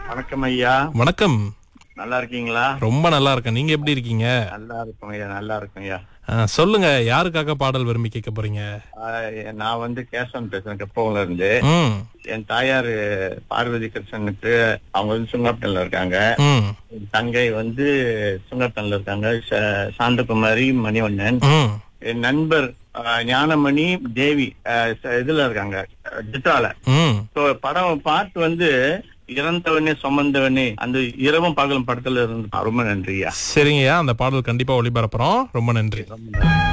வணக்கம் ஐயா வணக்கம் நல்லா இருக்கீங்களா ரொம்ப நல்லா இருக்கேன் நீங்க எப்படி இருக்கீங்க நல்லா இருக்கும் ஐயா நல்லா இருக்கும் ஐயா ஆ, சொல்லுங்க யாருக்காக பாடல் விரும்பி கேட்க போறீங்க ஆஹ் நான் வந்து கேசவன் பேசுறேன் கப்பவங்கள இருந்து ம் என் தாயார் பார்வதி கிருஷ்ணனுக்கு அவங்க வந்து சுங்கப்பட்டன்ல இருக்காங்க ம் என் தங்கை வந்து சுங்கப்பட்டன்ல இருக்காங்க ச- சாந்தகுமாரி மணிவண்ணன் ம் என் நண்பர் ஆஹ் ஞானமணி தேவி ஆஹ் ச- இதுல இருக்காங்க ஜித்ரால ம் So, படம் பாட்டு வந்து இறந்தவனே சுமந்தவனே அந்த இரவும் பகலும் படத்துல இருந்து ரொம்ப நன்றியா சரிங்கய்யா அந்த பாடல் கண்டிப்பா ஒளிபரப்புறோம் ரொம்ப நன்றி ரொம்ப நன்றி